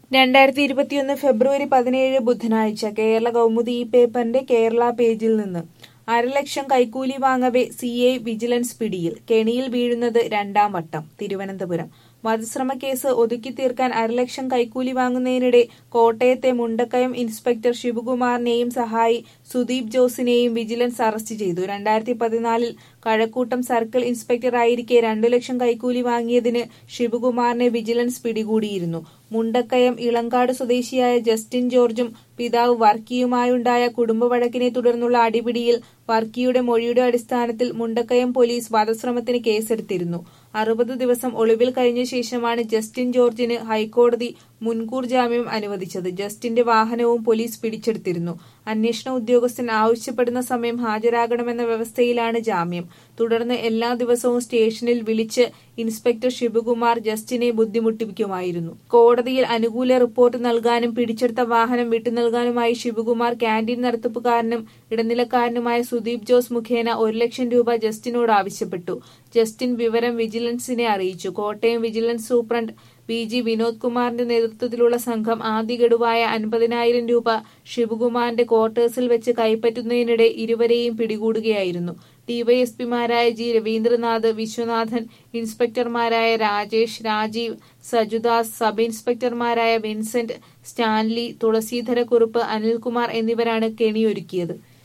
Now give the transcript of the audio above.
രണ്ടായിരത്തി ഇരുപത്തിയൊന്ന് ഫെബ്രുവരി പതിനേഴ് ബുധനാഴ്ച കേരള കൗമുദി ഈ പേപ്പറിന്റെ കേരള പേജിൽ നിന്ന് അരലക്ഷം കൈക്കൂലി വാങ്ങവെ സി ഐ വിജിലൻസ് പിടിയിൽ കെണിയിൽ വീഴുന്നത് രണ്ടാം വട്ടം തിരുവനന്തപുരം വധശ്രമ കേസ് ഒതുക്കി തീർക്കാൻ അരലക്ഷം കൈക്കൂലി വാങ്ങുന്നതിനിടെ കോട്ടയത്തെ മുണ്ടക്കയം ഇൻസ്പെക്ടർ ശിവകുമാറിനെയും സഹായി സുദീപ് ജോസിനെയും വിജിലൻസ് അറസ്റ്റ് ചെയ്തു രണ്ടായിരത്തി പതിനാലിൽ കഴക്കൂട്ടം സർക്കിൾ ഇൻസ്പെക്ടറായിരിക്കെ രണ്ടു ലക്ഷം കൈക്കൂലി വാങ്ങിയതിന് ശിവകുമാറിനെ വിജിലൻസ് പിടികൂടിയിരുന്നു മുണ്ടക്കയം ഇളങ്കാട് സ്വദേശിയായ ജസ്റ്റിൻ ജോർജും പിതാവ് വർക്കിയുമായുണ്ടായ കുടുംബ വഴക്കിനെ തുടർന്നുള്ള അടിപിടിയിൽ വർക്കിയുടെ മൊഴിയുടെ അടിസ്ഥാനത്തിൽ മുണ്ടക്കയം പോലീസ് വധശ്രമത്തിന് കേസെടുത്തിരുന്നു അറുപത് ദിവസം ഒളിവിൽ കഴിഞ്ഞ ശേഷമാണ് ജസ്റ്റിൻ ജോർജിന് ഹൈക്കോടതി മുൻകൂർ ജാമ്യം അനുവദിച്ചത് ജസ്റ്റിന്റെ വാഹനവും പോലീസ് പിടിച്ചെടുത്തിരുന്നു അന്വേഷണ ഉദ്യോഗസ്ഥൻ ആവശ്യപ്പെടുന്ന സമയം ഹാജരാകണമെന്ന വ്യവസ്ഥയിലാണ് ജാമ്യം തുടർന്ന് എല്ലാ ദിവസവും സ്റ്റേഷനിൽ വിളിച്ച് ഇൻസ്പെക്ടർ ശിവകുമാർ ജസ്റ്റിനെ ബുദ്ധിമുട്ടിപ്പിക്കുമായിരുന്നു കോടതിയിൽ അനുകൂല റിപ്പോർട്ട് നൽകാനും പിടിച്ചെടുത്ത വാഹനം വിട്ടുനൽകാനുമായി ശിവകുമാർ ക്യാന്റീൻ നടത്തിപ്പുകാരനും ഇടനിലക്കാരനുമായ സുദീപ് ജോസ് മുഖേന ഒരു ലക്ഷം രൂപ ജസ്റ്റിനോട് ആവശ്യപ്പെട്ടു ജസ്റ്റിൻ വിവരം വിജിലൻസിനെ അറിയിച്ചു Kottayam vigilance superintendent V G Vinod കുമാറിന്റെ നേതൃത്വത്തിലുള്ള സംഘം ആദ്യ ഗഡുവായ അൻപതിനായിരം രൂപ ശിവകുമാറിന്റെ ക്വാർട്ടേഴ്സിൽ വെച്ച് കൈപ്പറ്റുന്നതിനിടെ ഇരുവരെയും പിടികൂടുകയായിരുന്നു ഡിവൈഎസ്പിമാരായ ജി രവീന്ദ്രനാഥ് വിശ്വനാഥൻ ഇൻസ്പെക്ടർമാരായ രാജേഷ് രാജീവ് സജുദാസ് സബ് ഇൻസ്പെക്ടർമാരായ വിൻസെന്റ് സ്റ്റാൻലി തുളസീധരക്കുറുപ്പ് അനിൽകുമാർ എന്നിവരാണ് കെണിയൊരുക്കിയത്